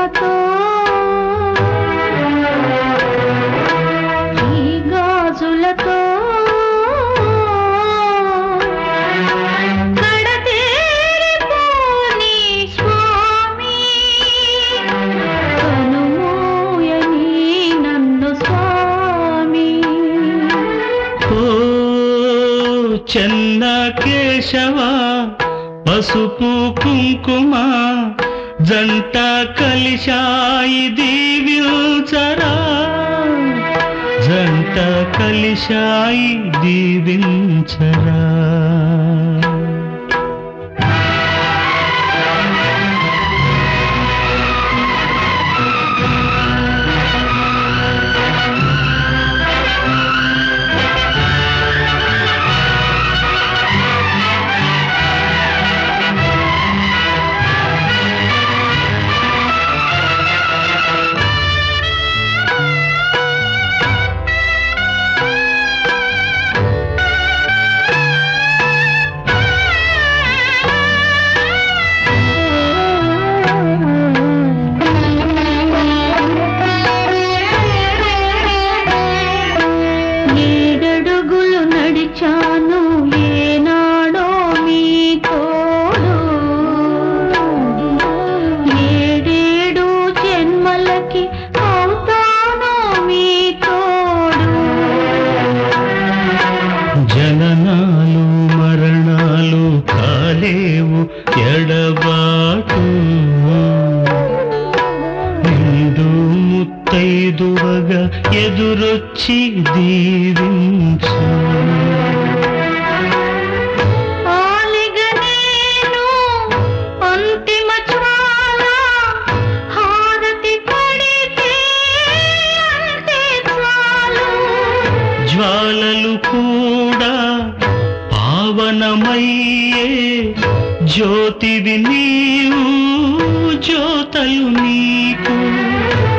గాజులతో ఈ గాజులతో కడతేరిపోని స్వామి కనుమూయని నన్ను స్వామి ఓ చెన్న కేశవ పసుపు కుంకుమ జంట కలిశాయి దీవించరా జంట కలిశాయి దీవించరా ఏడడుగులు నడిచాను ఏనాడో మీ తోడు ఏడేడు జన్మలకి అవుతాను మీ తోడు జననాలు మరణాలు కాలేవు ఎడబాటు నిండు ముత్తైదువగా ఎదురొచ్చి దీవించు ఆలిగ నేను అంతిమ జ్వాల హారతి పడితే అంతే చాలు జ్వాలలు కూడా పావనమయ్యే జ్యోతివి నీవు జ్యోతలు నీకు